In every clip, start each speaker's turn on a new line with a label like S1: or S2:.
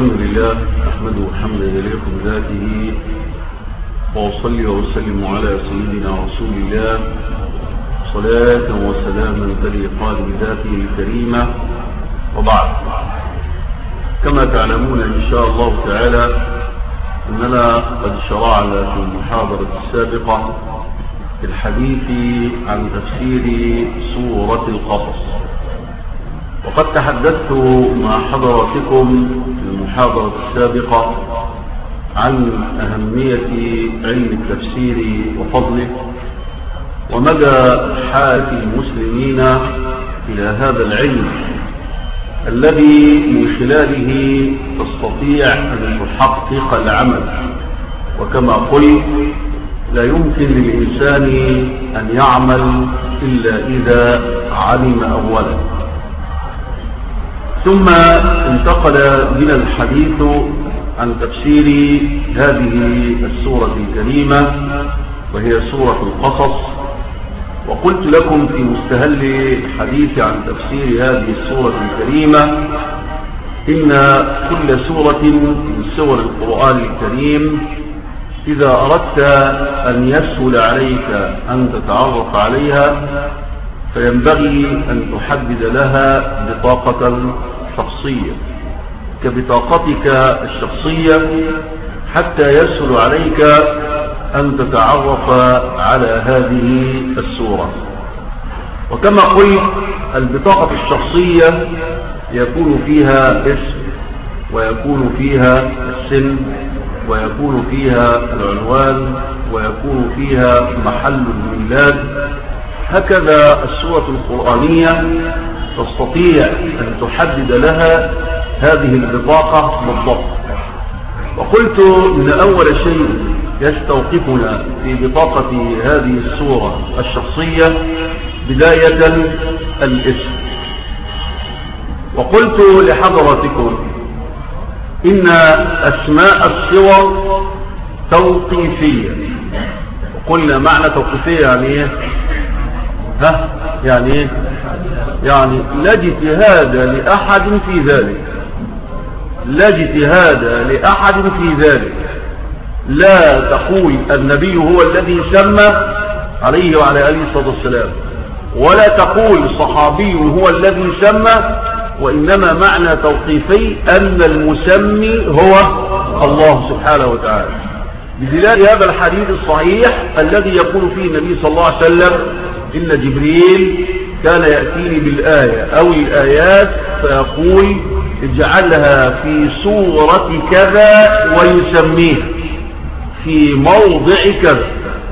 S1: الحمد لله أحمده حمدا يليق بذاته وأصلي وأسلم على سيدنا رسول الله صلاة وسلاما تليقان بذاته الكريمة وبعد كما تعلمون إن شاء الله تعالى أننا قد شرعنا في المحاضرة السابقة في الحديث عن تفسير سورة القصص وقد تحدثت مع حضراتكم في المحاضرة السابقة عن أهمية علم التفسير وفضله ومدى حاجة المسلمين إلى هذا العلم الذي من خلاله تستطيع أن تحقق العمل وكما قلت لا يمكن للإنسان أن يعمل إلا إذا علم أولا ثم انتقل بنا الحديث عن تفسير هذه السورة الكريمة وهي سورة القصص وقلت لكم في مستهل الحديث عن تفسير هذه السورة الكريمة إن كل سورة من سور القرآن الكريم إذا أردت أن يسهل عليك أن تتعرف عليها فينبغي أن تحدد لها بطاقة شخصية كبطاقتك الشخصية حتى يسهل عليك أن تتعرف على هذه السورة وكما قلت البطاقة الشخصية يكون فيها اسم ويكون فيها السن ويكون فيها العنوان ويكون فيها محل الميلاد هكذا السورة القرآنية تستطيع أن تحدد لها هذه البطاقة بالضبط وقلت إن أول شيء يستوقفنا في بطاقة هذه الصورة الشخصية بداية الاسم وقلت لحضراتكم إن أسماء الصور توقيفية وقلنا معنى توقيفية يعني ايه ها يعني ايه يعني لا اجتهاد لأحد في ذلك لا اجتهاد لأحد في ذلك لا تقول النبي هو الذي سمى عليه وعلى آله الصلاة والسلام ولا تقول صحابي هو الذي سمى وإنما معنى توقيفي أن المسمي هو الله سبحانه وتعالى بدلال هذا الحديث الصحيح الذي يقول فيه النبي صلى الله عليه وسلم إن جبريل كان يأتيني بالآية أو الآيات فيقول اجعلها في صورة كذا ويسميها في موضع كذا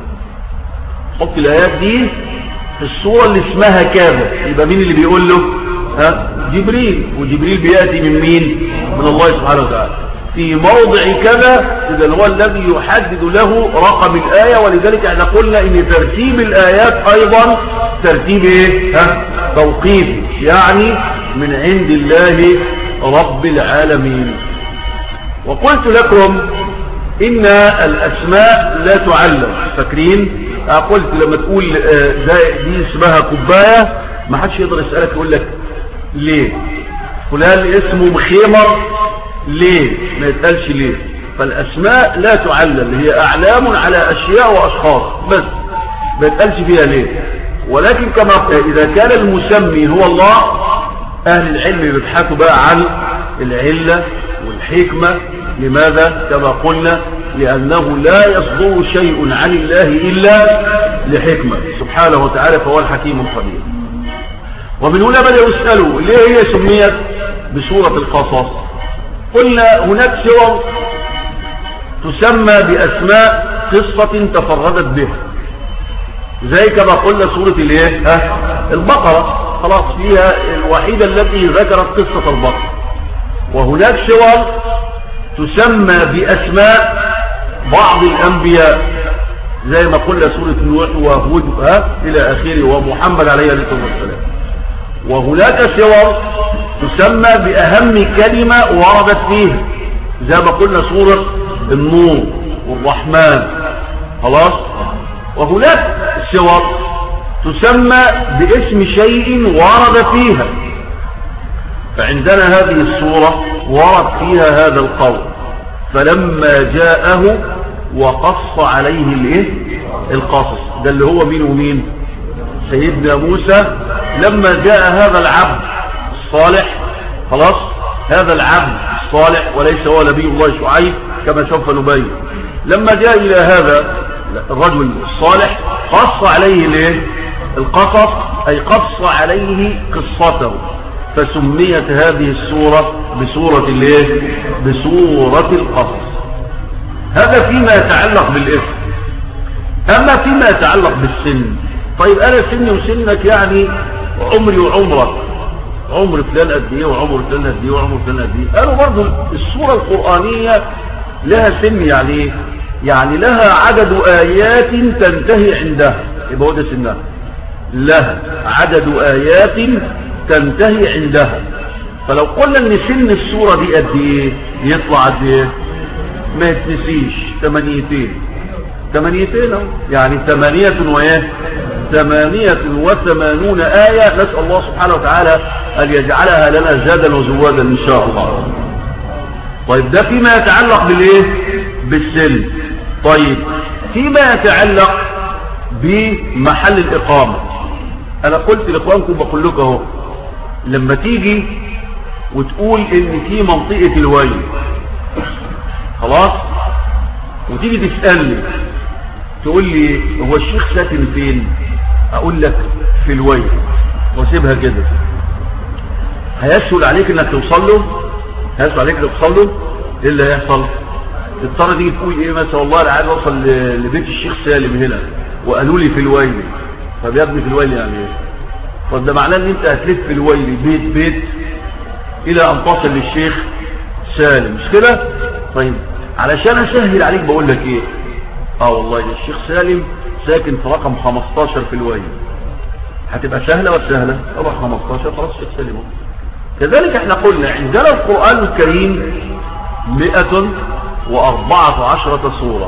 S1: حط الآيات دي في الصورة اللي اسمها كذا يبقى مين اللي بيقول له ها جبريل وجبريل بيأتي من مين من الله سبحانه وتعالى في موضع كذا إذا هو الذي يحدد له رقم الآية ولذلك احنا قلنا ان ترتيب الآيات أيضا ترتيب ايه ها توقيف يعني من عند الله رب العالمين وقلت لكم إن الأسماء لا تعلم فاكرين قلت لما تقول دي اسمها كوباية ما حدش يقدر يسألك يقول لك ليه فلان اسمه مخيمر ليه ما يتقالش ليه فالأسماء لا تعلم هي أعلام على أشياء وأشخاص بس ما يتقالش فيها ليه ولكن كما إذا كان المسمي هو الله أهل العلم بيبحثوا بقى عن العلة والحكمة لماذا كما قلنا لأنه لا يصدر شيء عن الله إلا لحكمة سبحانه وتعالى فهو الحكيم الخبير ومن هنا بدأوا يسألوا ليه هي سميت بسورة القصص قلنا هناك سور تسمى بأسماء قصة تفردت بها زي كما قلنا سورة الايه ها البقرة خلاص فيها الوحيدة التي ذكرت قصة البقرة وهناك سور تسمى بأسماء بعض الأنبياء زي ما قلنا سورة نوح وهود ها إلى آخره ومحمد عليه الصلاة والسلام وهناك سور تسمى بأهم كلمة وردت فيها زي ما قلنا سورة النور والرحمن خلاص وهناك سور تسمى باسم شيء ورد فيها فعندنا هذه السورة ورد فيها هذا القول فلما جاءه وقص عليه الايه القصص ده اللي هو مين ومين سيدنا موسى لما جاء هذا العبد الصالح خلاص هذا العبد الصالح وليس هو نبي الله شعيب كما سوف نبين لما جاء إلى هذا الرجل الصالح قص عليه الايه القصص أي قص عليه قصته فسميت هذه السورة بسورة الايه بسورة القصص هذا فيما يتعلق بالاسم اما فيما يتعلق بالسن طيب انا سني وسنك يعني عمري وعمرك عمر فلان قد ايه وعمر فلان قد ايه وعمر فلان قد ايه قالوا برضه السورة القرآنية لها سن يعني ايه يعني لها عدد آيات تنتهي عندها يبقى هو ده سنها لها عدد آيات تنتهي عندها فلو قلنا ان سن السورة دي قد ايه يطلع قد ايه ما يتنسيش ثمانيتين ثمانيتين يعني ثمانية وايه ثمانية وثمانون آية نسأل الله سبحانه وتعالى أن يجعلها لنا زادا وزوادا إن شاء الله طيب ده فيما يتعلق بالايه بالسن طيب فيما يتعلق بمحل الإقامة أنا قلت لإخوانكم بقول لكم اهو لما تيجي وتقول إن في منطقة الويل خلاص وتيجي تسألني تقول لي هو الشيخ ساكن فين اقول لك في الويل واسيبها كده هيسهل عليك انك توصل له هيسهل عليك انك توصل له ايه اللي هيحصل تضطر تيجي تقول ايه مثلا والله انا عايز اوصل لبيت الشيخ سالم هنا وقالوا لي في الويل طب يا ابني في الويل يعني ايه طب ده معناه ان انت هتلف في الويل بيت بيت الى ان تصل للشيخ سالم مش كده طيب علشان اسهل عليك بقول لك ايه اه والله الشيخ سالم ساكن في رقم 15 في الوين هتبقى سهلة ولا سهلة رقم 15 خلاص الشيخ سالم كذلك احنا قلنا عندنا القرآن الكريم 114 سورة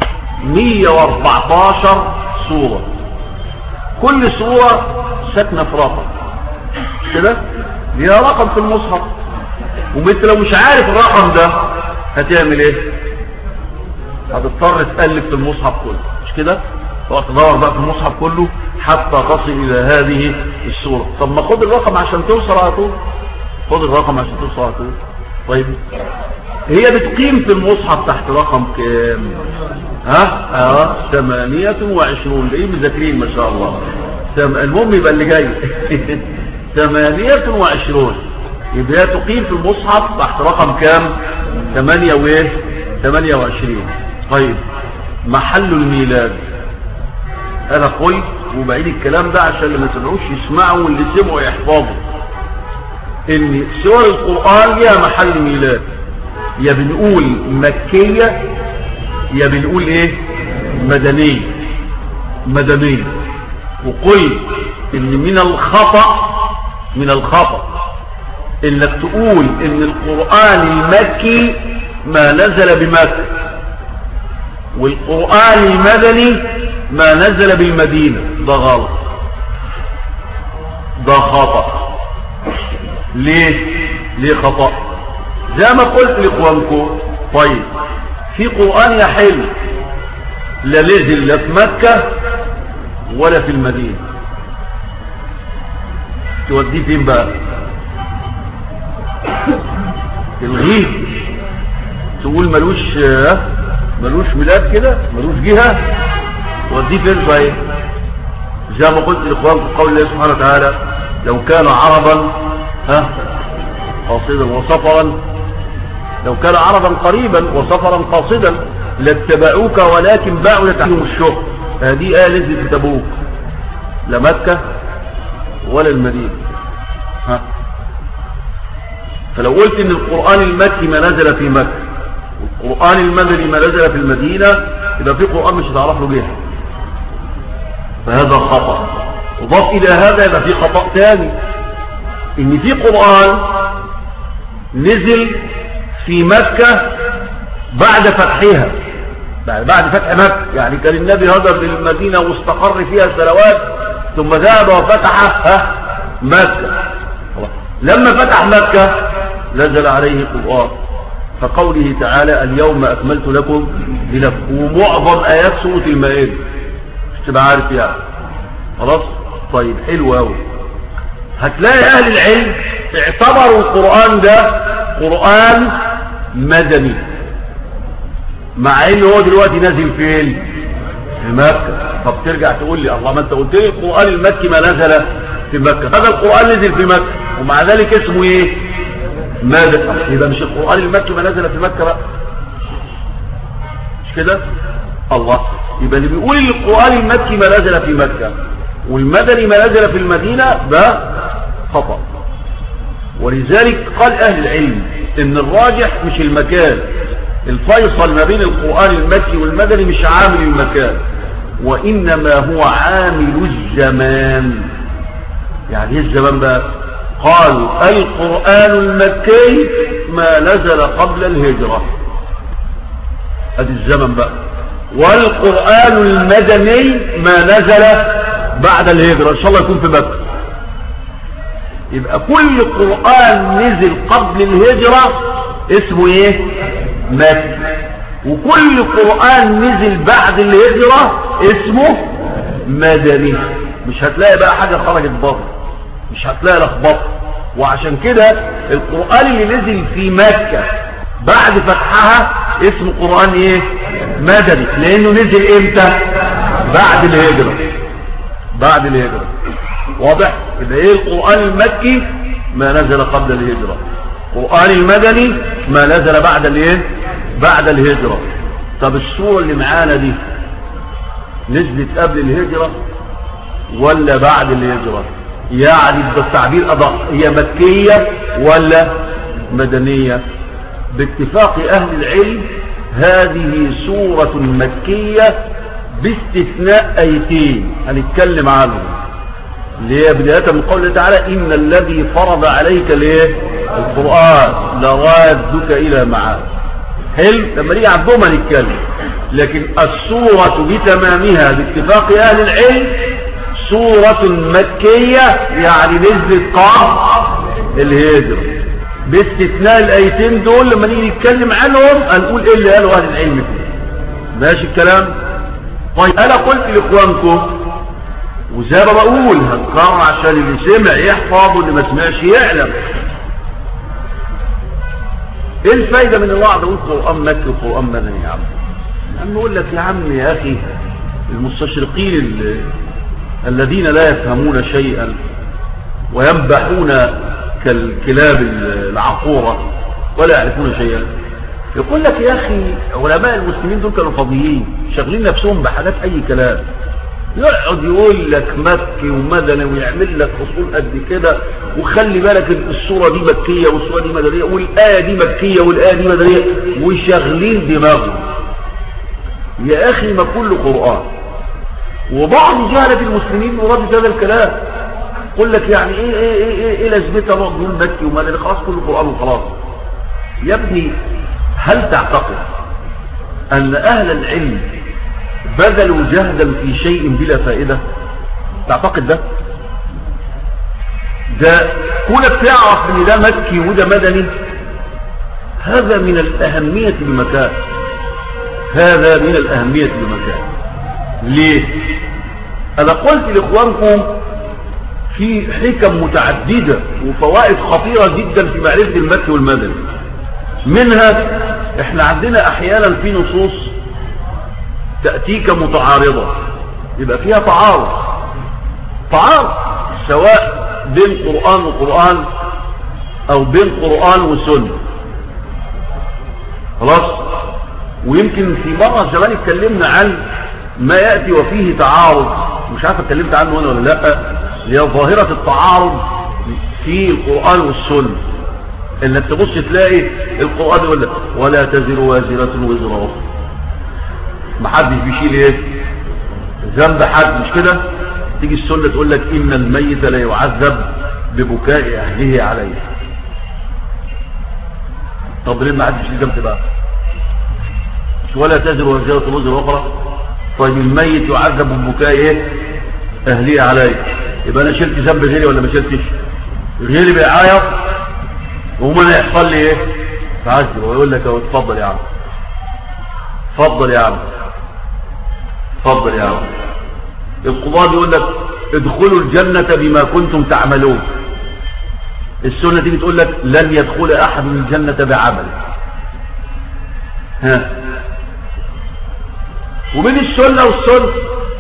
S1: 114 سورة كل سورة ساكنة في رقم كده ليها رقم في المصحف وانت لو مش عارف الرقم ده هتعمل ايه هتضطر تقلب في المصحف كله مش كده تقعد تدور بقى في المصحف كله حتى تصل الى هذه الصورة طب ما خد الرقم عشان توصل على طول خد الرقم عشان توصل على طول طيب هي بتقيم في المصحف تحت رقم كام ها اه 28 ايه مذاكرين ما شاء الله المهم يبقى اللي جاي 28 يبقى هي تقيم في المصحف تحت رقم كام 8 وايه 28 طيب محل الميلاد انا قلت وبعيد الكلام ده عشان اللي ما سمعوش يسمعوا واللي سمعوا يحفظوا ان سور القرآن ليها محل ميلاد يا بنقول مكية يا بنقول ايه مدنية مدنية وقلت ان من الخطأ من الخطأ انك تقول ان القرآن المكي ما نزل بمكة والقرآن المدني ما نزل بالمدينة ده غلط ده خطأ ليه ليه خطأ زي ما قلت لإخوانكم طيب في قرآن يحل لا نزل لا في مكة ولا في المدينة توديه فين بقى الغيث تقول ملوش ملوش ميلاد كده ملوش جهة ودي فين طيب زي ما قلت لاخوانكم قول الله سبحانه وتعالى لو كان عربا ها قاصدا وسفرا لو كان عربا قريبا وسفرا قاصدا لاتبعوك ولكن بعدت عنهم الشهر هذه آية نزلت في تبوك لا مكة ولا المدينة ها فلو قلت ان القرآن المكي ما نزل في مكة والقرآن المدني ما نزل في المدينة يبقى في قرآن مش هتعرف له جهة فهذا خطأ وضاف الى هذا يبقى في خطأ ثاني ان في قرآن نزل في مكة بعد فتحها بعد فتح مكة يعني كان النبي هدر للمدينة واستقر فيها سنوات ثم ذهب وفتح مكة لما فتح مكة نزل عليه قرآن فقوله تعالى اليوم أكملت لكم دينكم ومعظم آيات سورة المائدة مش تبقى عارف يعني خلاص طيب حلو قوي هتلاقي أهل العلم اعتبروا القرآن ده قرآن مدني مع انه هو دلوقتي نازل فين في مكة طب ترجع تقول لي الله ما انت قلت لي القرآن المكي ما نزل في مكة هذا القرآن نزل في مكة ومع ذلك اسمه ايه ماذا يبقى مش القرآن المكي ما نزل في مكة بقى مش كده الله يبقى اللي بيقول القرآن المكي ما نزل في مكة والمدني ما نزل في المدينة ده خطأ ولذلك قال أهل العلم ان الراجح مش المكان الفيصل ما بين القرآن المكي والمدني مش عامل المكان وإنما هو عامل الزمان يعني ايه الزمان بقى قال القرآن المكي ما نزل قبل الهجرة ادي الزمن بقى والقرآن المدني ما نزل بعد الهجرة ان شاء الله يكون في مكة يبقى كل قرآن نزل قبل الهجرة اسمه ايه مكي وكل قرآن نزل بعد الهجرة اسمه مدني مش هتلاقي بقى حاجة خرجت بره مش هتلاقي لخبطه وعشان كده القرآن اللي نزل في مكة بعد فتحها اسمه قرآن ايه مدني لانه نزل امتى بعد الهجرة بعد الهجرة واضح يبقى ايه القرآن المكي ما نزل قبل الهجرة القرآن المدني ما نزل بعد الايه بعد الهجرة طب السورة اللي معانا دي نزلت قبل الهجرة ولا بعد الهجرة يعني بالتعبير أدق هي مكية ولا مدنية باتفاق أهل العلم هذه سورة مكية باستثناء أيتين هنتكلم عنهم اللي هي بداية من قوله تعالى إن الذي فرض عليك الايه القرآن لرادك إلى معاد حلو لما نيجي عندهم هنتكلم لكن السورة بتمامها باتفاق أهل العلم سورة مكية يعني نزلت قام الهجرة باستثناء الايتين دول لما نيجي نتكلم عنهم هنقول ايه اللي قالوا اهل العلم فيه ماشي الكلام طيب انا قلت لاخوانكم وزي ما بقول هنقرر عشان اللي سمع يحفظ واللي ما سمعش يعلم ايه الفايدة من الوعد اقول قرآن مكي وقرآن مدني يا عم عم نقول لك يا عم يا اخي المستشرقين اللي الذين لا يفهمون شيئا وينبحون كالكلاب العقورة ولا يعرفون شيئا يقول لك يا أخي علماء المسلمين دول كانوا فاضيين شغلين نفسهم بحاجات أي كلام يقعد يقول لك مكي ومدني ويعمل لك أصول قد كده وخلي بالك الصورة دي مكية والصورة دي مدنية والآية دي مكية والآية دي مدنية وشغلين دماغهم يا أخي ما كل قرآن وبعض جهلة المسلمين يرد هذا الكلام يقول لك يعني ايه ايه ايه ايه, إيه لازمتها نقعد نقول مكي ومدني خلاص كل القرآن وخلاص يا ابني هل تعتقد ان اهل العلم بذلوا جهدا في شيء بلا فائدة تعتقد ده ده كونك تعرف ان ده مكي وده مدني هذا من الاهمية بمكان هذا من الاهمية بمكان ليه انا قلت لاخوانكم في حكم متعددة وفوائد خطيرة جدا في معرفة المكي والمدني منها احنا عندنا احيانا في نصوص تأتيك متعارضة يبقى فيها تعارض تعارض سواء بين قرآن وقرآن او بين قرآن وسنة خلاص ويمكن في مرة زمان اتكلمنا عن ما يأتي وفيه تعارض مش عارف اتكلمت عنه هنا ولا لا هي ظاهرة التعارض في القرآن والسنة انك تبص تلاقي القرآن يقول لك ولا تزر وازرة وزر أخرى ما حدش بيشيل ايه ذنب حد مش كده تيجي السنة تقول لك ان الميت لا يعذب ببكاء اهله عليه طب ليه ما حدش يشيل ذنب بقى ولا تزر وازرة وزر أخرى طيب الميت يعذب ببكاء ايه اهليه عليه يبقى انا شلت ذنب غيري ولا ما شلتش غيري بيعيط وما يحصل لي ايه تعذب ويقول لك اهو اتفضل يا عم اتفضل يا عم اتفضل يا عم القضاء بيقول لك ادخلوا الجنة بما كنتم تعملون السنة دي بتقول لك لن يدخل احد الجنة بعمل ها وبين السنة والسنة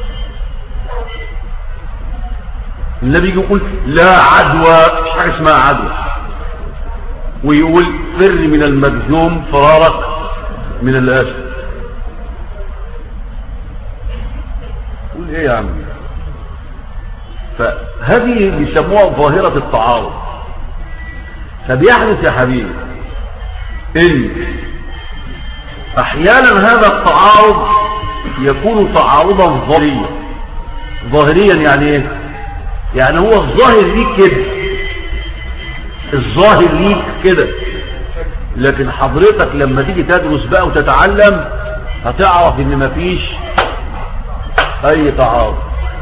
S1: النبي يقول لا عدوى مش حاجة اسمها عدوى ويقول فر من المجزوم فرارك من الاسد قول ايه يا عم فهذه بيسموها ظاهرة التعارض فبيحدث يا حبيبي ان احيانا هذا التعارض يكون تعارضا ظاهريا ظاهريا يعني ايه يعني هو الظاهر ليك كده الظاهر ليك كده لكن حضرتك لما تيجي تدرس بقى وتتعلم هتعرف ان مفيش اي تعارض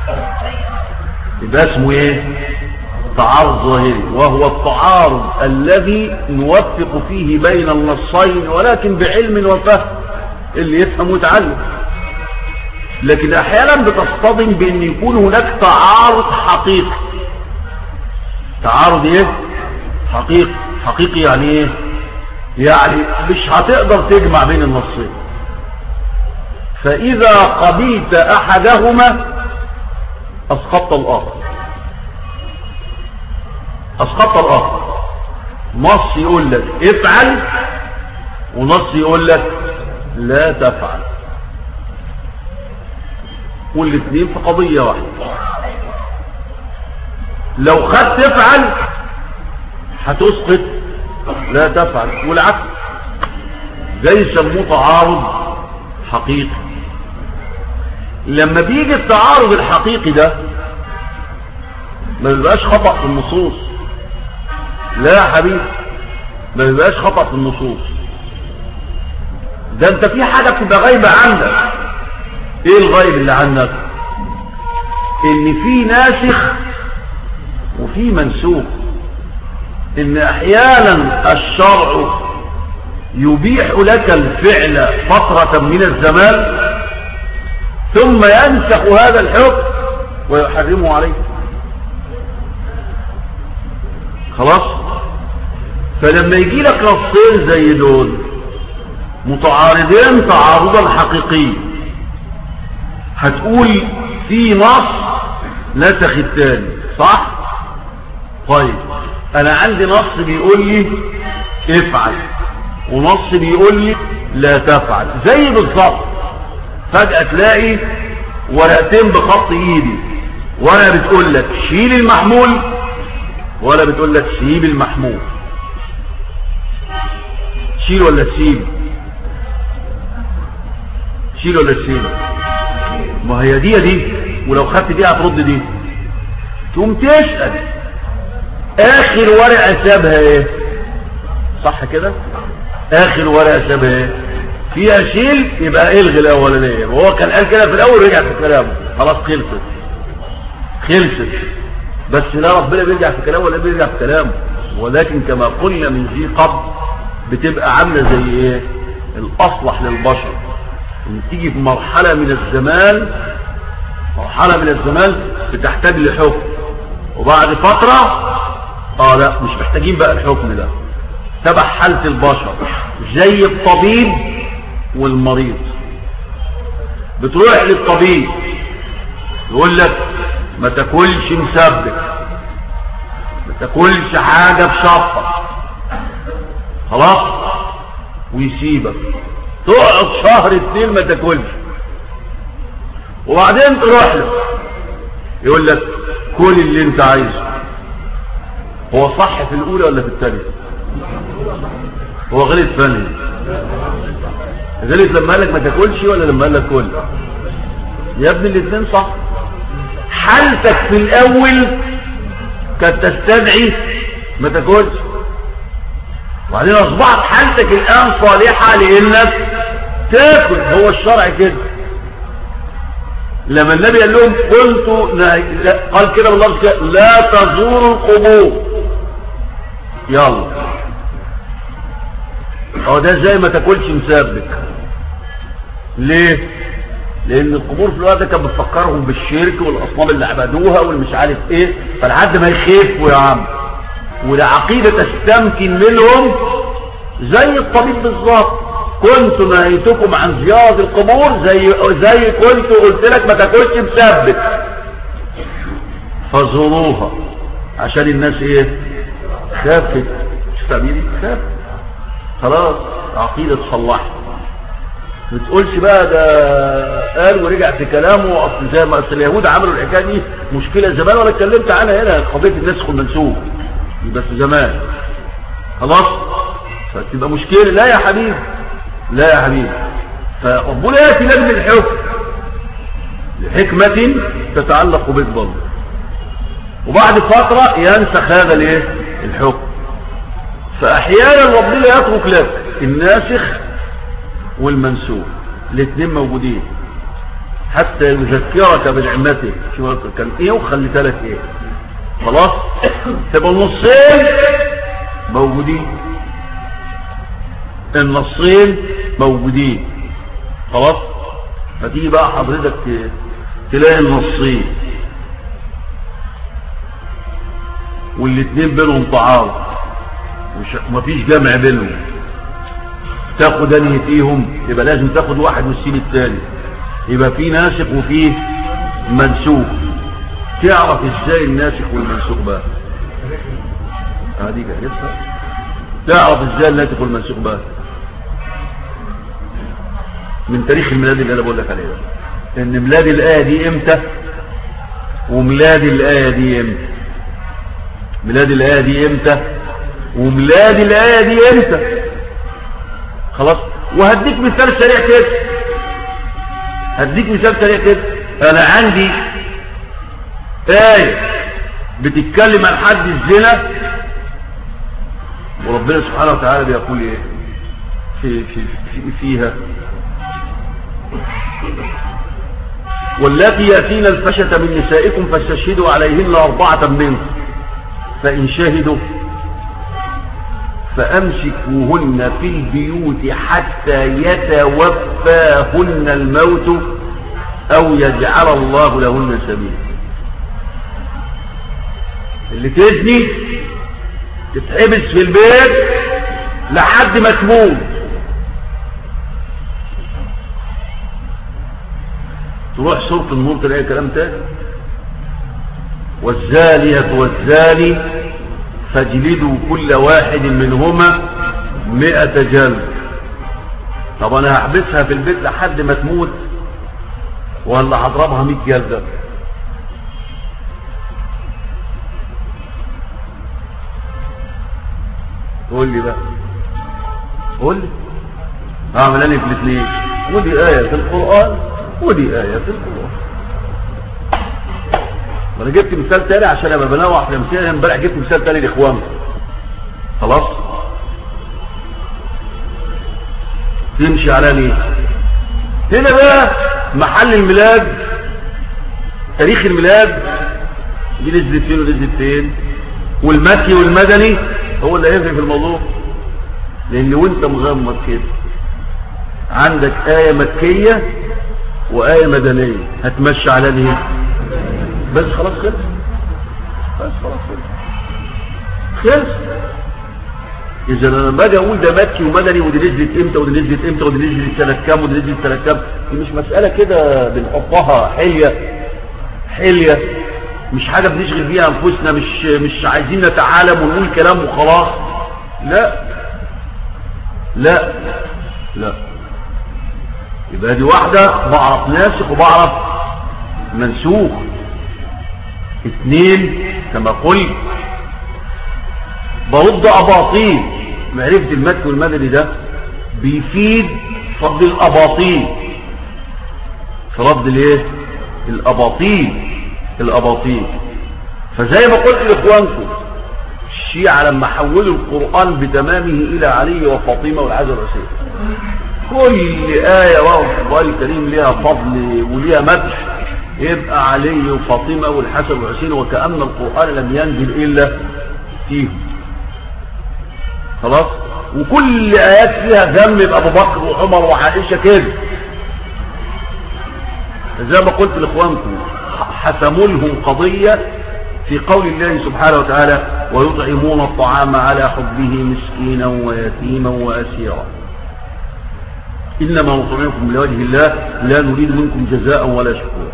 S1: يبقى اسمه ايه تعارض ظاهري وهو التعارض الذي نوفق فيه بين النصين ولكن بعلم وفهم اللي يفهم ويتعلم لكن احيانا بتصطدم بان يكون هناك تعارض حقيقي تعارض ايه حقيقي حقيقي يعني ايه يعني مش هتقدر تجمع بين النصين فاذا قبلت احدهما اسقطت الاخر اسقطت الاخر نص يقول لك افعل ونص يقول لك لا تفعل والاثنين في قضية واحدة لو خدت تفعل هتسقط لا تفعل والعكس زي يسموه تعارض حقيقي لما بيجي التعارض الحقيقي ده ما بيبقاش خطأ في النصوص لا يا حبيبي ما بيبقاش خطأ في النصوص ده انت في حاجة بتبقى غايبة عندك ايه الغيب اللي عندك ان في ناسخ وفي منسوخ ان احيانا الشرع يبيح لك الفعل فترة من الزمان ثم ينسخ هذا الحكم ويحرمه عليك خلاص فلما يجي لك نصين زي دول متعارضين تعارضا حقيقيا هتقول في نص نسخ التاني صح طيب انا عندي نص بيقول لي افعل ونص بيقول لي لا تفعل زي بالظبط فجأة تلاقي ورقتين بخط ايدي ولا بتقول لك شيل المحمول ولا بتقول لك سيب المحمول شيل ولا تسيب شيل ولا تسيب ما هي دي دي ولو خدت دي هترد دي تقوم تسأل اخر ورقة سابها ايه صح كده اخر ورقة سابها ايه فيها شيل يبقى الغي الاولانيه وهو كان قال كده في الاول رجع في كلامه خلاص خلصت خلصت بس لا ربنا بيرجع في كلامه ولا بيرجع في كلامه ولكن كما قلنا من ذي قبل بتبقى عامله زي ايه الاصلح للبشر ان تيجي في مرحله من الزمان مرحله من الزمان بتحتاج لحكم وبعد فتره اه لا مش محتاجين بقى الحكم ده تبع حاله البشر زي الطبيب والمريض بتروح للطبيب يقول لك ما تاكلش مسبك ما تاكلش حاجة بشطة خلاص ويسيبك تقعد شهر اتنين ما تاكلش وبعدين تروح له يقول لك كل اللي انت عايزه هو صح في الاولى ولا في الثانيه هو غلط ثانيه غلط لما قال لك ما تاكلش ولا لما قال لك كل يا ابني الاثنين صح حالتك في الاول كانت تستدعي ما تاكلش وبعدين اصبحت حالتك الان صالحه لانك تاكل هو الشرع كده لما النبي قال لهم قلت قال كده بالله كده لا تزوروا القبور يلا اه ده زي ما تاكلش مسبك ليه لان القبور في الوقت ده كان بتفكرهم بالشرك والاصنام اللي عبدوها والمش عارف ايه فلحد ما يخافوا يا عم والعقيدة تستمكن منهم زي الطبيب بالظبط كنت نهيتكم عن زيارة القبور زي زي كنت قلت لك ما تاكلش مسبك فزوروها عشان الناس ايه خافت مش فاهمين خافت خلاص عقيدة تصلحها ما تقولش بقى ده قال ورجع في كلامه اصل زي ما اصل اليهود عملوا الحكايه دي مشكله زمان ولا اتكلمت عنها هنا قضيه النسخ والمنسوخ بس زمان خلاص فتبقى مشكله لا يا حبيبي لا يا حبيبي فربنا ياتي لك الحكم لحكمه تتعلق بك برضه وبعد فتره ينسخ هذا الايه الحكم فاحيانا ربنا يترك لك الناسخ والمنسوخ الاثنين موجودين حتى يذكرك بنعمته شو كان ايه وخليت لك ايه خلاص تبقى النصين موجودين النصين موجودين خلاص فتيجي بقى حضرتك تلاقي النصين والاثنين بينهم تعارض مفيش جمع بينهم تاخد انهي فيهم يبقى لازم تاخد واحد والسين الثاني يبقى في ناسخ وفيه منسوخ تعرف ازاي الناسخ والمنسوخ بقى هذه جاهزة تعرف ازاي الناسخ والمنسوخ بقى من تاريخ الميلاد اللي انا بقول لك عليه ان ميلاد الايه دي امتى وميلاد الايه دي امتى ميلاد الايه دي امتى وميلاد الايه دي امتى خلاص وهديك مثال سريع كده هديك مثال سريع كده انا عندي آية بتتكلم عن حد الزنا وربنا سبحانه وتعالى بيقول ايه في في في فيها واللاتي ياتين الفشة من نسائكم فاستشهدوا عليهن أربعة منكم فإن شهدوا فأمسكوهن في البيوت حتى يتوفاهن الموت أو يجعل الله لهن سبيلا اللي تزني تتحبس في البيت لحد ما تموت تروح سورة النور تلاقي كلام تاني والزانية والزاني فاجلدوا كل واحد منهما مئة جلد طب انا هحبسها في البيت لحد ما تموت ولا هضربها مئة جلدة قول لي بقى قول لي اعمل انا في الاثنين ودي آية في القرآن ودي آية في القرآن وانا جبت مثال تاني عشان ابقى بنوع في الامثله امبارح جبت مثال تاني لاخواننا خلاص تمشي على ليه هنا بقى محل الميلاد تاريخ الميلاد دي نزلت فين ونزلت فين والمكي والمدني هو اللي هيفرق في الموضوع لان وانت مغمض كده عندك آية مكية وآية مدنية هتمشي على ليه بس خلاص خلص بس خلاص خلص خلص اذا انا لما باجي اقول ده مكي ومدني ودي نزلت امتى ودي نزلت امتى ودي نزلت سنه كام ودي نزلت سنه كام دي مش مساله كده بنحطها حليه حليه مش حاجه بنشغل بيها انفسنا مش مش عايزين نتعالم ونقول كلام وخلاص لا لا لا يبقى دي واحده بعرف ناسخ وبعرف منسوخ اثنين كما قلت برد اباطيل معرفة المكي والمدني ده بيفيد رد الاباطيل في رد الايه الاباطيل الاباطيل فزي ما قلت لاخوانكم الشيعة لما حولوا القرآن بتمامه الى علي وفاطمة والعزة والحسين كل آية وهو في القرآن الكريم ليها فضل وليها مدح يبقى علي وفاطمة والحسن والحسين وكأن القرآن لم ينزل إلا فيهم خلاص وكل آيات فيها ذم أبو بكر وعمر وعائشة كده زي ما قلت لإخوانكم حسموا لهم قضية في قول الله سبحانه وتعالى ويطعمون الطعام على حبه مسكينا ويتيما وأسيرا إنما نطعمكم لوجه الله لا نريد منكم جزاء ولا شكورا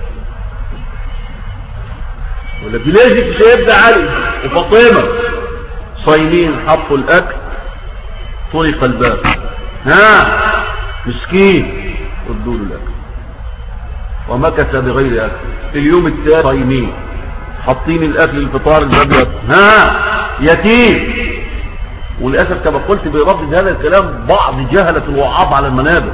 S1: ولا ليش سيدنا علي وفاطمه صايمين حطوا الاكل طرق الباب ها مسكين ردوا له الاكل ومكث بغير اكل اليوم التالي صايمين حاطين الاكل الفطار الابيض ها يتيم وللاسف كما قلت بيردد هذا الكلام بعض جهله الوعاظ على المنابر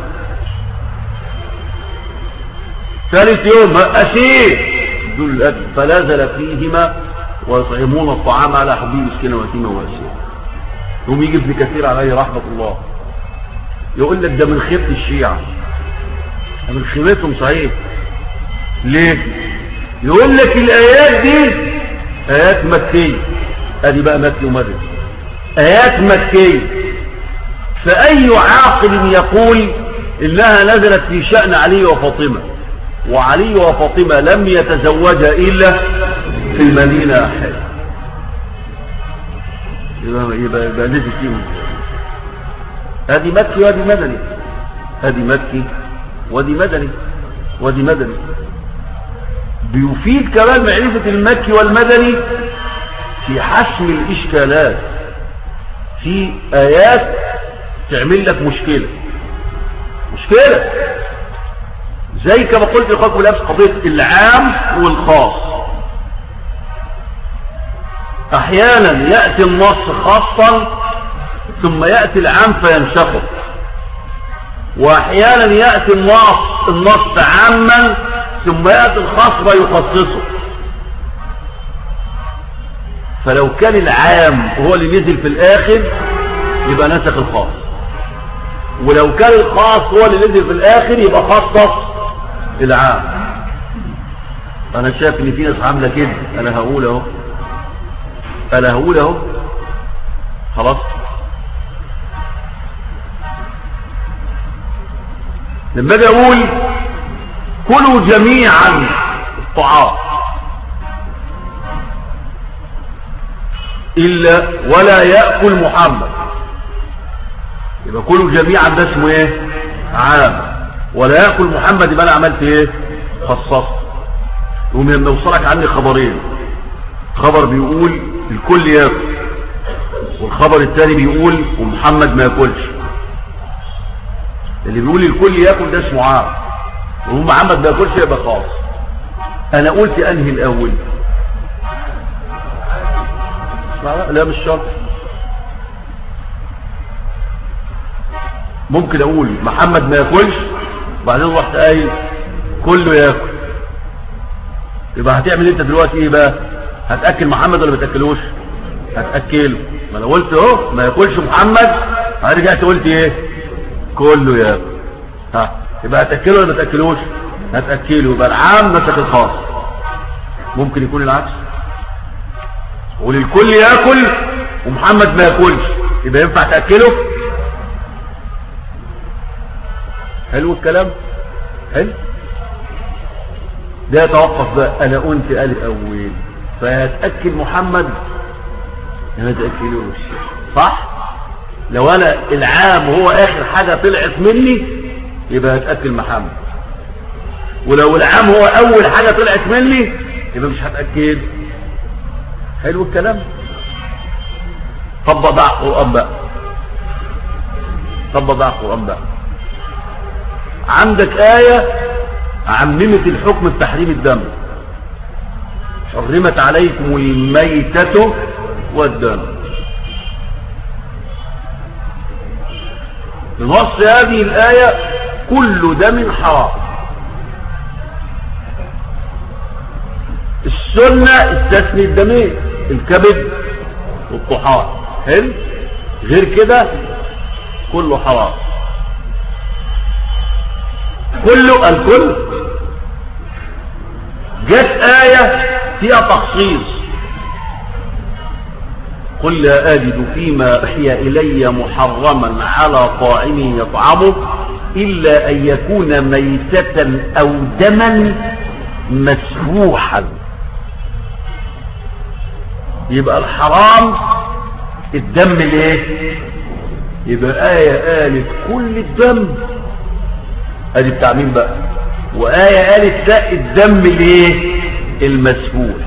S1: ثالث يوم اسير دول الأكل فنزل فيهما ويطعمون الطعام على حبيب مسكينه ويتيما واسيرا يقوم يجي ابن كثير عليه رحمة الله يقول لك ده من خيبة الشيعة ده من خيبتهم صحيح ليه يقول لك الآيات دي آيات مكية ادي بقى مكي ومدني آيات مكية فأي عاقل يقول إنها نزلت في شأن علي وفاطمة وعلي وفاطمة لم يتزوجا إلا في المدينة أحد يبقى, يبقى, يبقى نزل فيهم هذه مكي وهذه مدني هذه مكي وهذه مدني وهذه مدني بيفيد كمان معرفة المكي والمدني في حسم الإشكالات في آيات تعمل لك مشكلة مشكلة زي كما قلت لأخوكم بالأمس قضية العام والخاص أحيانا يأتي النص خاصا ثم يأتي العام فينشقق وأحيانا يأتي النص النص عاما ثم يأتي الخاص فيخصصه فلو كان العام هو اللي نزل في الآخر يبقى نسخ الخاص ولو كان الخاص هو اللي نزل في الآخر يبقى خصص العام انا شايف ان في ناس عامله كده انا هقول اهو انا هقول اهو خلاص لما اجي اقول كلوا جميعا الطعام الا ولا ياكل محمد يبقى كلوا جميعا ده اسمه ايه عام ولا يأكل محمد يبقى انا عملت ايه خصصت ومن لما يوصلك عني خبرين خبر بيقول الكل ياكل والخبر الثاني بيقول ومحمد ما ياكلش اللي بيقول الكل ياكل ده اسمه عام ومحمد ما ياكلش يبقى خاص انا قلت انهي الاول لا مش شرط ممكن اقول محمد ما ياكلش وبعدين رحت قايل كله ياكل يبقى هتعمل انت دلوقتي ايه بقى هتاكل محمد ولا ما تاكلوش هتاكله ما انا قلت اهو ما ياكلش محمد رجعت قلت ايه كله ياكل ها يبقى هتاكله ولا ما تاكلوش هتاكله يبقى العام مسك الخاص ممكن يكون العكس وللكل ياكل ومحمد ما ياكلش يبقى ينفع تاكله حلو الكلام حلو ده يتوقف بقى انا قلت الف اول فيتاكد محمد ما تاكلوش صح لو انا العام هو اخر حاجه طلعت مني يبقى هتاكل محمد ولو العام هو اول حاجه طلعت مني يبقى مش هتاكد حلو الكلام طب ضع قران بقى طب ضع قران بقى عندك آية عممت الحكم بتحريم الدم حرمت عليكم الميتة والدم بنص هذه الآية كل دم حرام السنة استثني الدمين الكبد والطحال حلو غير كده كله حرام كله الكل جت آية فيها تخصيص قل لا أجد فيما أحيا إلي محرما على طاعم يطعمه إلا أن يكون ميتة أو دما مسفوحا يبقى الحرام الدم ليه يبقى آية قالت كل الدم ادي بتاع مين بقى وآية قالت لا الدم ليه المسفوح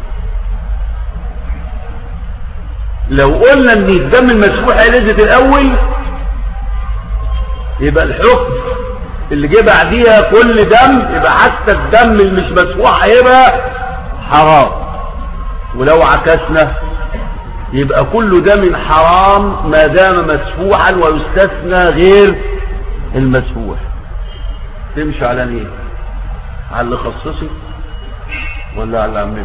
S1: لو قلنا ان الدم المسفوح هينزل الاول يبقى الحكم اللي جه بعديها كل دم يبقى حتى الدم اللي مش مسفوح هيبقى حرام ولو عكسنا يبقى كل دم حرام ما دام مسفوحا ويستثنى غير المسفوح تمشي على مين على اللي خصصي ولا على اللي عممي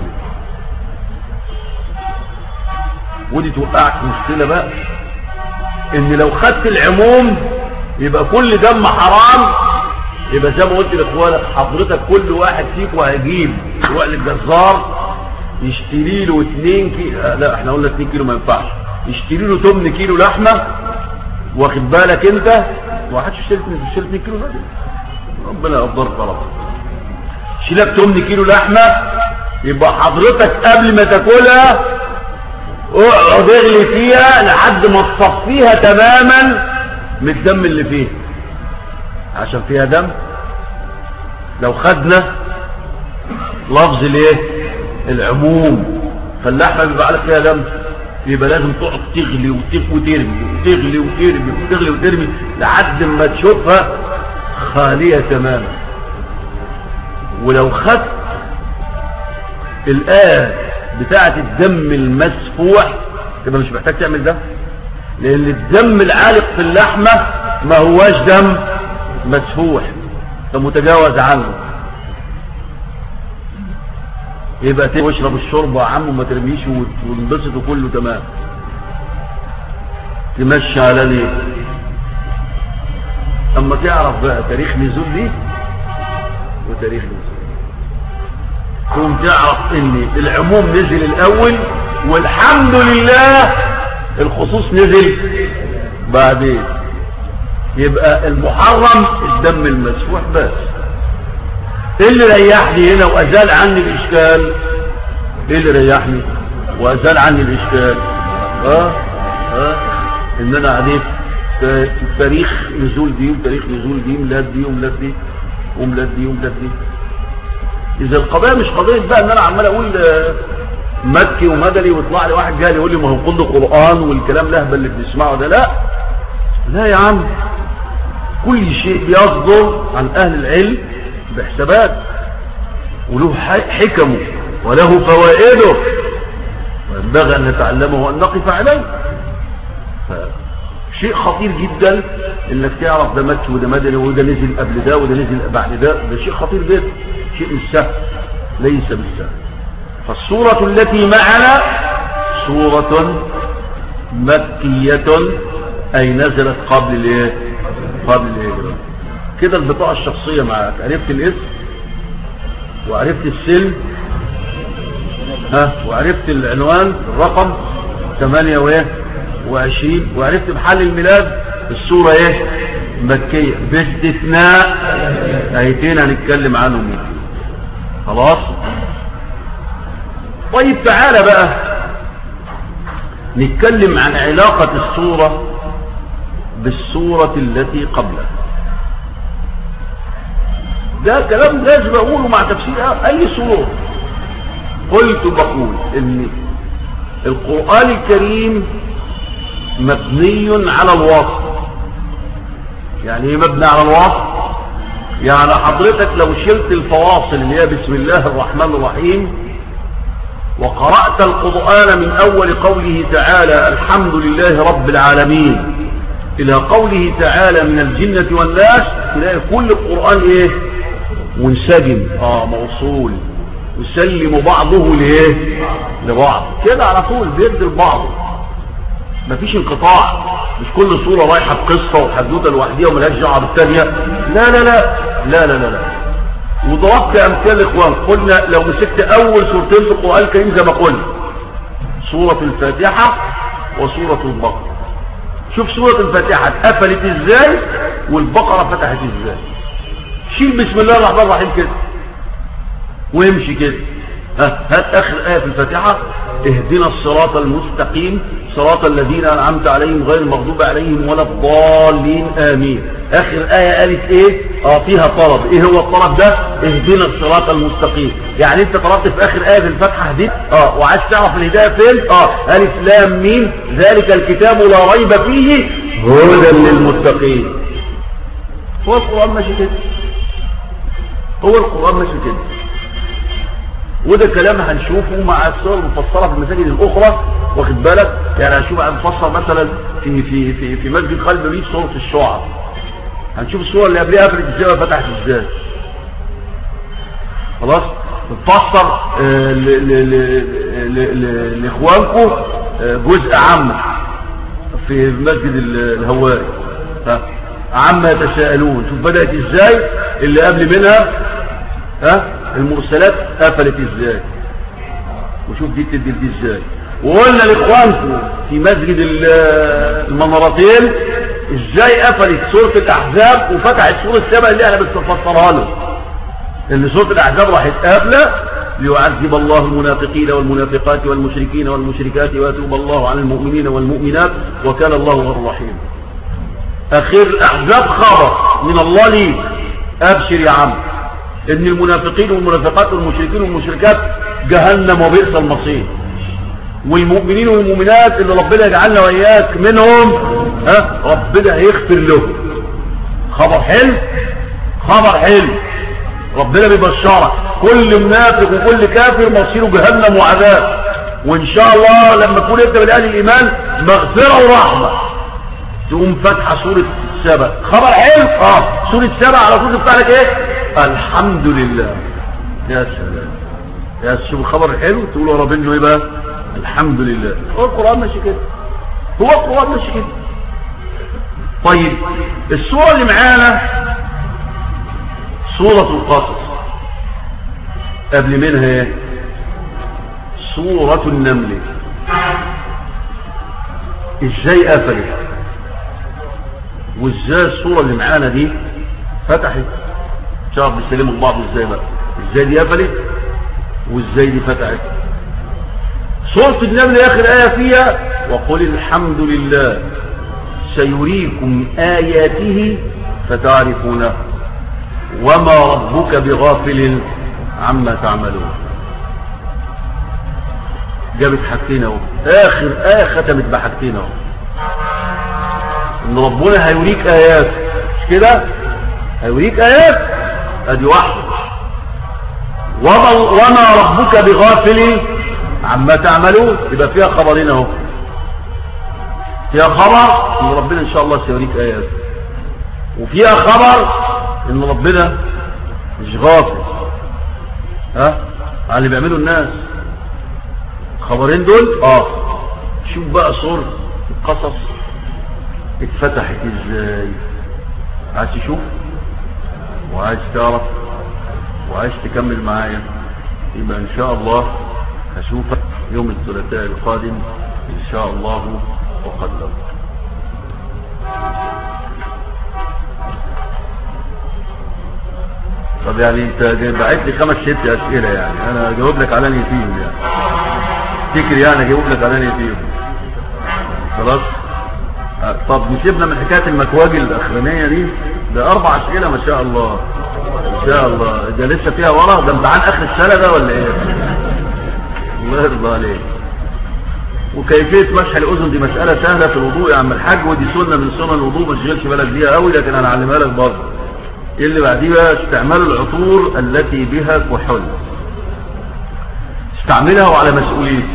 S1: ودي توقعك مشكلة بقى ان لو خدت العموم يبقى كل دم حرام يبقى زي ما قلت لاخوانك حضرتك كل واحد فيكم هيجيب يروح للجزار يشتري له 2 كيلو آه لا احنا قلنا 2 كيلو ما ينفعش يشتري له 8 كيلو لحمه واخد بالك انت ما حدش يشتري 2 كيلو لحمه ربنا يقدرك غلط شيلك 8 كيلو لحمه يبقى حضرتك قبل ما تاكلها اقعد اغلي فيها لحد ما تصفيها تماما من الدم اللي فيها عشان فيها دم لو خدنا لفظ الايه العموم فاللحمه بيبقى على فيها دم يبقى لازم تقعد تغلي وترمي وتغلي وترمي وتغلي وترمي لحد ما تشوفها خاليه تماما ولو خدت الآية بتاعة الدم المسفوح تبقى مش محتاج تعمل ده لأن الدم العالق في اللحمة ما هواش دم مسفوح فمتجاوز عنه يبقى واشرب الشرب يا عم وما ترميش وانبسط وكله تمام تمشي على ليه اما تعرف بقى تاريخ نزول دي وتاريخ نزول تقوم تعرف ان العموم نزل الاول والحمد لله الخصوص نزل بعدين يبقى المحرم الدم المسفوح بس ايه اللي ريحني هنا وازال عني الاشكال ايه اللي ريحني وازال عني الاشكال اه اه ان انا عديت تاريخ نزول دي وتاريخ نزول دي ميلاد دي وميلاد دي وميلاد دي وميلاد دي اذا القضيه مش قضيه بقى ان انا عمال اقول مكي ومدني ويطلع لي واحد جاي يقول لي ما هو كله قران والكلام الاهبل اللي بنسمعه ده لا لا يا عم كل شيء بيصدر عن اهل العلم بحسابات وله حكمه وله فوائده وينبغي ان نتعلمه وان نقف عليه شيء خطير جدا انك تعرف ده مكي وده مدني وده نزل قبل ده وده نزل بعد ده ده شيء خطير جدا شيء مش سهل ليس بالسهل فالصورة التي معنا صورة مكية اي نزلت قبل الايه قبل الهجرة كده البطاقة الشخصية معك عرفت الاسم وعرفت السن ها وعرفت العنوان الرقم 8 وايه وعشرين وعرفت محل الميلاد الصورة ايه مكية باستثناء ايتين هنتكلم عنهم خلاص طيب تعالى بقى نتكلم عن علاقة الصورة بالصورة التي قبلها ده كلام لازم اقوله مع تفسير اي صورة قلت بقول ان القرآن الكريم مبني على الوصف يعني ايه مبني على الوصف يعني حضرتك لو شلت الفواصل اللي هي بسم الله الرحمن الرحيم وقرأت القرآن من أول قوله تعالى الحمد لله رب العالمين إلى قوله تعالى من الجنة والناس تلاقي كل القرآن إيه منسجم آه موصول يسلم بعضه لإيه لبعض كده على طول بيدي لبعضه مفيش انقطاع مش كل صورة رايحة بقصة وحدوتة لوحديها وملهاش دعوه بالثانية لا لا لا لا لا لا, لا. وضربت امثال اخوان قلنا لو مسكت اول سورتين في القرآن الكريم زي ما قلنا سورة الفاتحة وسورة البقرة شوف سورة الفاتحة اتقفلت ازاي والبقرة فتحت ازاي شيل بسم الله الرحمن الرحيم كده ويمشي كده هات اخر آية في الفاتحة اهدنا الصراط المستقيم صراط الذين انعمت عليهم غير المغضوب عليهم ولا الضالين امين اخر آية قالت ايه اه فيها طلب ايه هو الطلب ده اهدنا الصراط المستقيم يعني انت طلبت في اخر آية في الفاتحة دي اه وعايز تعرف الهداية فين اه الف لام مين ذلك الكتاب لا ريب فيه هدى للمتقين هو القرآن ماشي كده هو القرآن ماشي كده وده كلام هنشوفه مع الصور المفسره في المساجد الاخرى واخد بالك يعني هنشوف هنفسر مثلا في في في في مسجد خالد بن صوره الشعر هنشوف الصور اللي قبلها قفلت ازاي وفتحت ازاي خلاص نفسر آه، لاخوانكم آه، جزء عام في مسجد الهواري عما يتساءلون شوف بدات ازاي اللي قبل منها ها المرسلات قفلت ازاي وشوف دي بتدي دي ازاي وقلنا لاخوانكم في مسجد المنارتين ازاي قفلت سورة الاحزاب وفتحت سورة السبع اللي احنا بنفسرها له ان سورة الاحزاب راحت قافله ليعذب الله المنافقين والمنافقات والمشركين والمشركات ويتوب الله على المؤمنين والمؤمنات وكان الله غفور رحيم اخير الاحزاب خبر من الله لي ابشر يا عم ان المنافقين والمنافقات والمشركين والمشركات جهنم وبئس المصير والمؤمنين والمؤمنات اللي ربنا يجعلنا واياك منهم ها ربنا هيغفر له خبر حلو خبر حلو ربنا بيبشرك كل منافق وكل كافر مصيره جهنم وعذاب وان شاء الله لما تكون انت من اهل الايمان مغفره ورحمه تقوم فاتحه سوره سبع خبر حلو اه سوره سبع على طول بتاعك ايه الحمد لله يا سلام يا شوف الخبر حلو تقول ورا بينه ايه بقى الحمد لله هو القرآن ماشي كده هو القرآن ماشي كده طيب السورة اللي معانا سورة القصص قبل منها ايه سورة النمل ازاي قفلت وازاي السورة اللي معانا دي فتحت شوف بيسلموا بعض ازاي بقى ازاي دي قفلت وازاي دي فتحت سورة النمل اخر آية فيها وقل الحمد لله سيريكم آياته فتعرفونه وما ربك بغافل عما تعملون جابت حاجتين اهو اخر آية ختمت بحاجتين اهو ان ربنا هيوريك ايات مش كده هيوريك ايات ادي واحد وما ربك بغافل عما تعملون يبقى فيها خبرين اهو فيها خبر ان ربنا ان شاء الله سيوريك ايات وفيها خبر ان ربنا مش غافل ها على اللي بيعمله الناس خبرين دول اه شوف بقى صور القصص اتفتحت ازاي عايز تشوف وعايز تعرف وعايز تكمل معايا يبقى ان شاء الله هشوفك يوم الثلاثاء القادم ان شاء الله وقدر طب يعني انت بعت لي خمس ست اسئله يعني انا اجاوب لك على فيهم يعني تفتكر يعني اجاوب لك على فيهم خلاص طب نسيبنا من حكايه المكواجي الاخرانيه دي ده اربع اسئله ما شاء الله ما شاء الله ده لسه فيها ورا ده امتحان اخر السنه ده ولا ايه الله يرضى عليك وكيفيه مسح الاذن دي مساله سهله في الوضوء يا عم الحاج ودي سنه من سنن الوضوء ما تشغلش بالك بيها قوي لكن انا اعلمها لك برضه ايه اللي بعديه بقى استعمال العطور التي بها كحول استعملها وعلى مسؤوليتك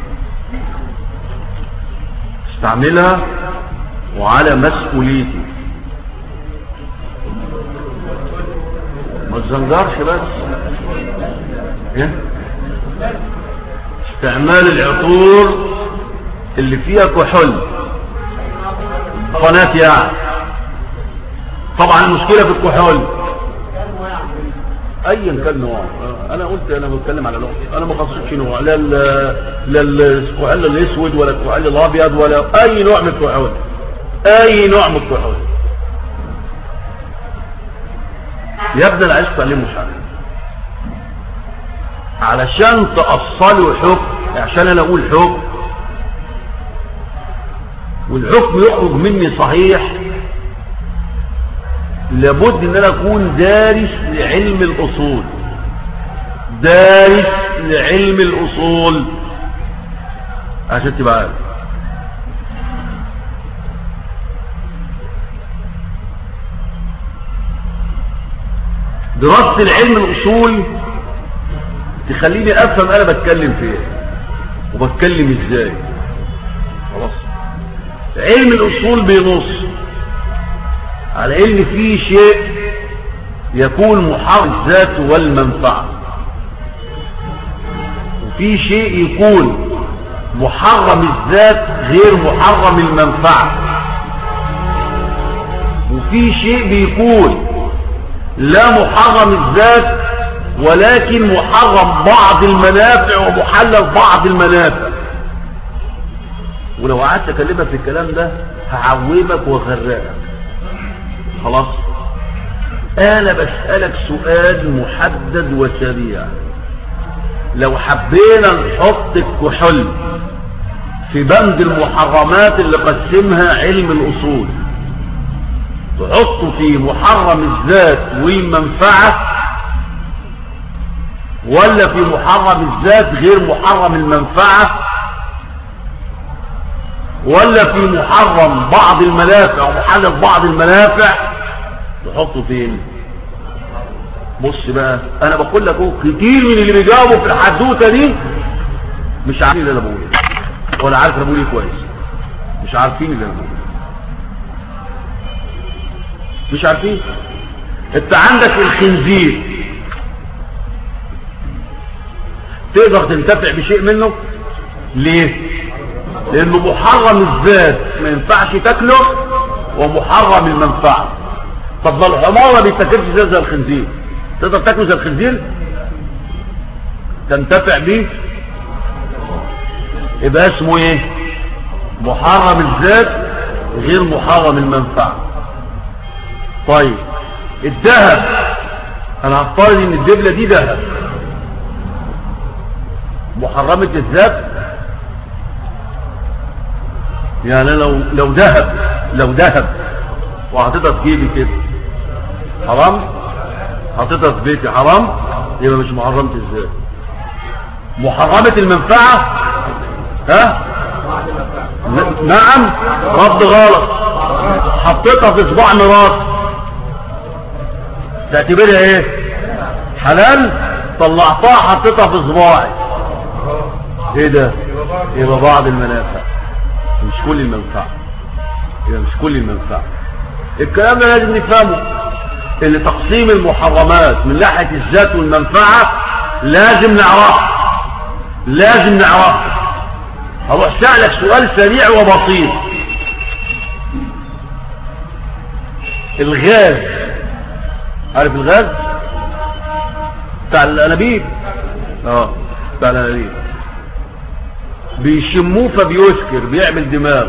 S1: استعملها وعلى مسؤوليتي ما تزنجرش بس ايه استعمال العطور اللي فيها كحول قناة يعني طبعا المشكلة في الكحول ايا كان نوع انا قلت انا بتكلم على لغه انا ما خصصتش نوع لا ال- لا الكحول الاسود ولا الكحول الابيض ولا اي نوع من الكحول اي نوع من الكحول يا ابني انا عايز تعلمه شعر علشان تأصلوا حكم عشان انا اقول حكم والحكم يخرج مني صحيح لابد ان انا اكون دارس لعلم الاصول دارس لعلم الاصول عشان تبقى عارف دراسة العلم الاصول تخليني افهم انا بتكلم في ايه وبتكلم ازاي خلاص علم الاصول بينص على ان في شيء يكون محرم الذات والمنفعه وفي شيء يكون محرم الذات غير محرم المنفعه وفي شيء بيكون لا محرم الذات ولكن محرم بعض المنافع ومحلل بعض المنافع ولو قعدت اكلمك في الكلام ده هعومك واغرقك خلاص انا بسألك سؤال محدد وسريع لو حبينا نحط الكحول في بند المحرمات اللي قسمها علم الاصول تحطه في محرم الذات والمنفعة ولا في محرم الذات غير محرم المنفعة ولا في محرم بعض المنافع ومحلل بعض المنافع تحطه فين بص بقى انا بقول لك اهو كتير من اللي بيجاوبوا في الحدوته دي مش عارفين اللي انا بقوله ولا عارف انا بقول ايه كويس مش عارفين اللي انا بقوله مش عارفين انت عندك الخنزير تقدر تنتفع بشيء منه ليه لانه محرم الذات ما ينفعش تاكله ومحرم المنفعه طب ما الحمار ما بيتاكلش زي زي الخنزير تقدر تاكله زي الخنزير تنتفع بيه يبقى اسمه ايه محرم الذات غير محرم المنفعه طيب الذهب انا هفترض ان الدبله دي ذهب محرمه الذات يعني لو لو ذهب لو ذهب وحطيتها في جيبي كده حرام حطيتها في بيتي حرام يبقى مش محرمة الذات محرمة المنفعة ها ن- نعم رد غلط حطيتها في صباع مراتي تعتبرها ايه حلال طلعتها حطيتها في صباعي ايه ده يبقى بعض المنافع مش كل المنفعة يبقى مش كل المنفعة الكلام ده لازم نفهمه ان تقسيم المحرمات من ناحية الذات والمنفعة لازم نعرفه لازم نعرفه هروح سألك سؤال سريع وبسيط الغاز عارف الغاز بتاع الانابيب اه بتاع الانابيب بيشموه فبيسكر بيعمل دماغ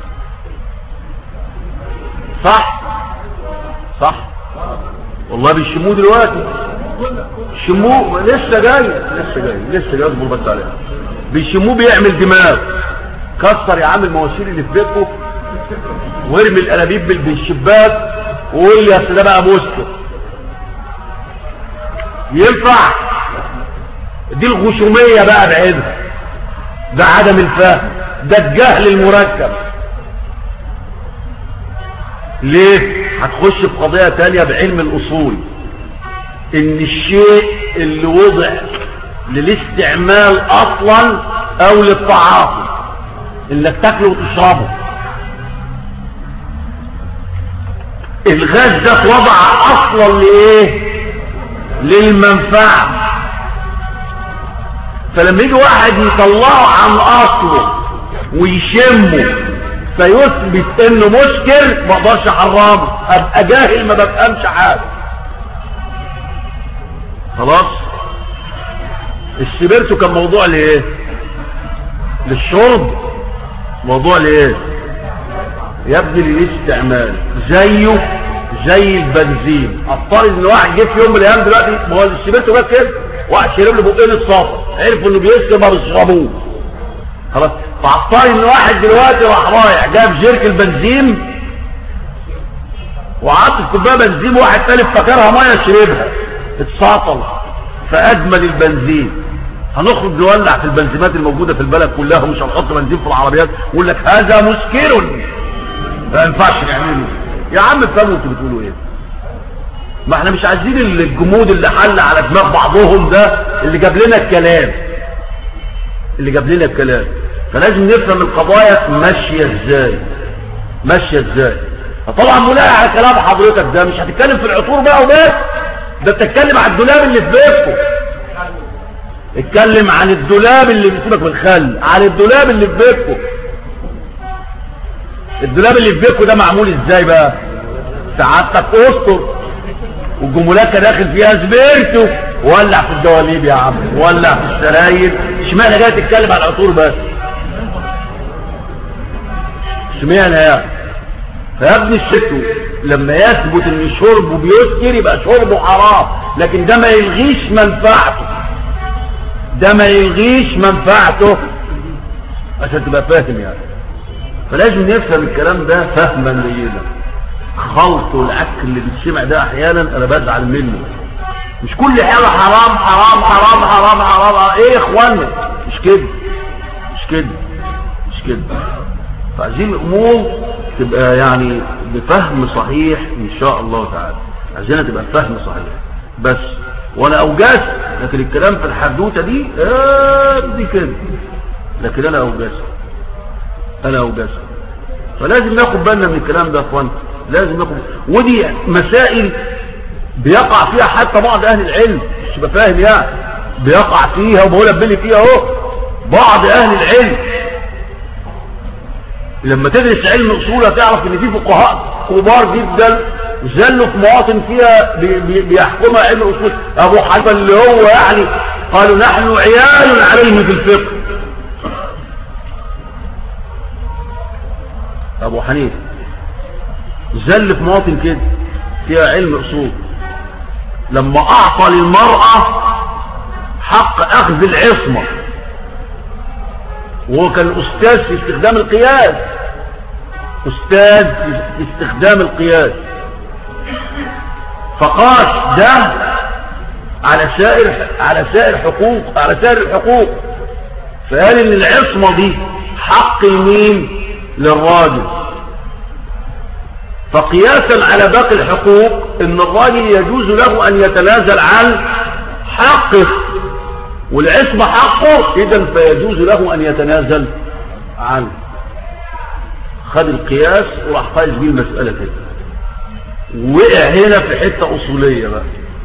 S1: صح صح والله بيشموه دلوقتي شموه لسه جاي لسه جاي لسه جاي اصبر بس عليها بيشموه بيعمل دماغ كسر يا عم المواسير اللي في بيتكم وارمي الانابيب بال- بالشباك وقول لي اصل ده بقى مسكر ينفع دي الغشوميه بقى بعيدها ده عدم الفهم ده الجهل المركب ليه هتخش في قضية تانية بعلم الاصول ان الشيء اللي وضع للاستعمال اصلا او للتعاطي انك تاكله وتشربه الغاز ده اتوضع اصلا لايه للمنفعه فلما يجي واحد يطلعه عن اصله ويشمه فيثبت انه مسكر ما اقدرش احرمه ابقى جاهل ما بفهمش حاجه خلاص السبرتو كان موضوع لايه للشرب موضوع لايه يا ابني للاستعمال زيه زي البنزين افترض ان واحد جه في يوم من الايام دلوقتي ما هو السبرتو بس كده واحد شرب له بقين الصفا عرفوا انه بيسكر ما بيشربوه خلاص فافترض ان واحد دلوقتي راح رايح جاب جيرك البنزين وعطت كوبايه بنزين واحد تاني افتكرها ميه شربها اتساطل فاجمل البنزين هنخرج نولع في البنزينات الموجوده في البلد كلها ومش هنحط بنزين في العربيات ويقول لك هذا مسكر ما ينفعش نعمله يا عم فهموا انتوا بتقولوا ايه ما احنا مش عايزين الجمود اللي حل على دماغ بعضهم ده اللي جاب لنا الكلام اللي جاب لنا الكلام فلازم نفهم القضايا ماشيه ازاي ماشيه ازاي طبعا بناء على كلام حضرتك ده مش هتتكلم في العطور بقى وبس ده بتتكلم عن الدولاب اللي في بيتكم اتكلم عن الدولاب اللي بيسيبك من الخل عن الدولاب اللي في بيتكم الدولاب اللي في بيتكم ده معمول ازاي بقى سعادتك اسطر والجمهورية داخل فيها سبيرتو ولع في الدواليب يا عم ولع في السراير اشمعنى جاي تتكلم على العطور بس اشمعنى يا فيا ابني الشتو لما يثبت ان شربه بيسكر يبقى شربه حرام لكن ده ما يلغيش منفعته ده ما يلغيش منفعته عشان تبقى فاهم يعني فلازم نفهم الكلام ده فهما لينا خلط الاكل اللي بيتسمع ده احيانا انا بزعل منه مش كل حاجه حرام حرام حرام حرام حرام ايه يا اخوانا مش كده مش كده مش كده فعايزين الامور تبقى يعني بفهم صحيح ان شاء الله تعالى عايزينها تبقى بفهم صحيح بس وانا اوجاس لكن الكلام في الحدوته دي آه دي كده لكن انا اوجاس انا اوجاس فلازم ناخد بالنا من الكلام ده يا اخوان لازم ناخد ودي مسائل بيقع فيها حتى بعض اهل العلم مش بفاهم يعني بيقع فيها وبقول ابني فيها اهو بعض اهل العلم لما تدرس علم الاصول هتعرف ان في فقهاء كبار جدا زلوا في مواطن فيها بي بي بيحكمها علم الاصول ابو حنيفه اللي هو يعني قالوا نحن عيال عليه في الفقه ابو حنيفه زل في مواطن كده فيها علم اصول لما اعطى للمرأة حق اخذ العصمة وهو كان استاذ في استخدام القياس استاذ في استخدام القياس فقاس ده على سائر على سائر حقوق على سائر الحقوق فقال ان العصمة دي حق المين للراجل فقياسا على باقي الحقوق ان الراجل يجوز له ان يتنازل عن حقه والعصمة حقه اذا فيجوز له ان يتنازل عنه خد القياس وراح قايس بيه المسألة كده وقع هنا في حتة اصولية بقى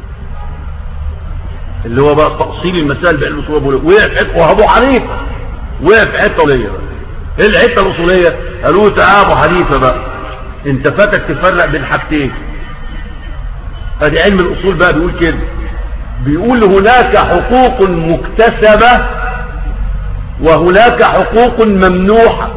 S1: اللي هو بقى تأصيل المسائل بعلم الاصول وقع في حتة وابو حنيفة وقع في حتة اصولية بقى ايه الحتة الاصولية قالوا تعالى ابو حنيفة بقى انت فاتك تفرق بين حاجتين ادي علم الاصول بقى بيقول كده بيقول هناك حقوق مكتسبة وهناك حقوق ممنوحة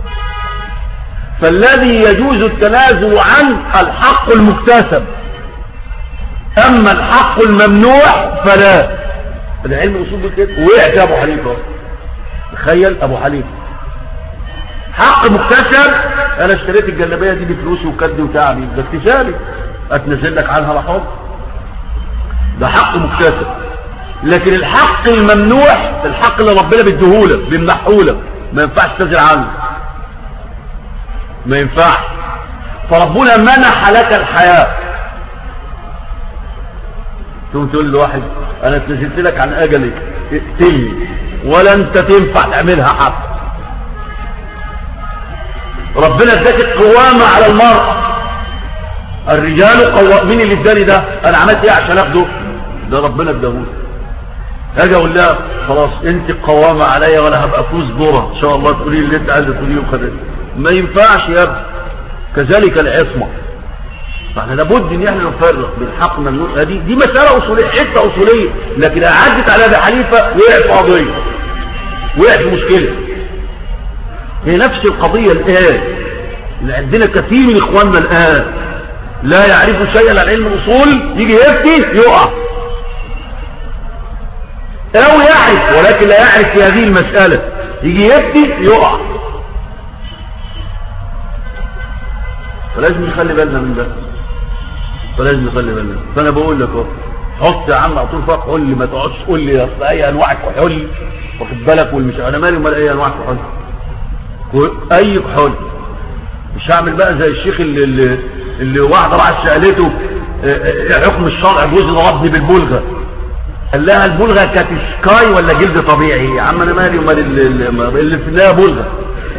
S1: فالذي يجوز التنازل عنه الحق المكتسب اما الحق الممنوع فلا العلم الاصول بيقول كده وقعت يا ابو حنيفه تخيل ابو حنيفه حق مكتسب انا اشتريت الجلابيه دي بفلوسي وكدي وتعبي ده اكتسابي اتنزل لك عنها لحظ ده حق مكتسب لكن الحق الممنوع الحق اللي ربنا بيديهولك بيمنحهولك ما ينفعش تنزل عنه ما ينفعش فربنا منح لك الحياه تقوم تقول لواحد انا اتنزلت لك عن اجلي اقتلني ولا انت تنفع تعملها حق ربنا اداك القوامة على المرء الرجال قوامين مين اللي اداني ده انا عملت ايه عشان اخده ده ربنا اداهولي اجي اقول لها خلاص انت قوامة عليا وانا هبقى فوز ذره ان شاء الله تقولي اللي انت عايزه تقوليه وخدت ما ينفعش يا ابني كذلك العصمة فاحنا لابد ان احنا نفرق بين حق ممنوع دي دي مساله اصوليه حته اصوليه لكن عدت على ابي حنيفه وقع في قضيه وقع في مشكله هي نفس القضيه الان اللي عندنا كثير من اخواننا الان لا يعرفوا شيئا عن علم الاصول يجي يفتي يقع او يعرف ولكن لا يعرف في هذه المساله يجي يفتي يقع فلازم نخلي بالنا من ده فلازم نخلي بالنا فانا بقول لك اهو حط يا عم عطول فوق قول لي ما تقعدش قول لي اصل اي انواع كحول واخد بالك والمش انا مالي ومال اي انواع كحول اي كحول مش هعمل بقى زي الشيخ اللي اللي, اللي واحده راحت سالته حكم الشرع جوزي ضربني بالبلغه قال لها البلغه كانت سكاي ولا جلد طبيعي يا عم انا مالي ومال اللي في لها بلغه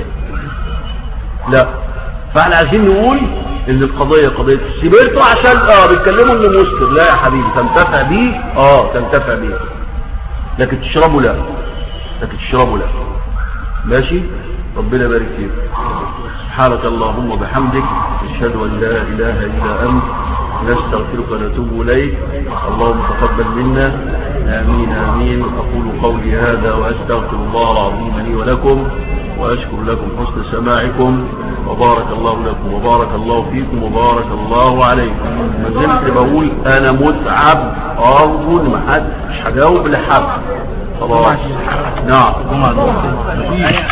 S1: لا فاحنا عايزين نقول ان القضية قضية سيبرتو عشان اه بيتكلموا انه مسلم لا يا حبيبي تنتفع بيه اه تنتفع بيه لكن تشربه لا لكن تشربه لا ماشي ربنا يبارك فيك سبحانك اللهم وبحمدك اشهد ان لا اله الا انت نستغفرك ونتوب اليك اللهم تقبل منا امين امين اقول قولي هذا واستغفر الله العظيم لي ولكم واشكر لكم حسن سماعكم وبارك الله لكم وبارك الله فيكم وبارك الله عليكم ما زلت بقول انا متعب ارجو ان ما حد مش هجاوب لحد خلاص نعم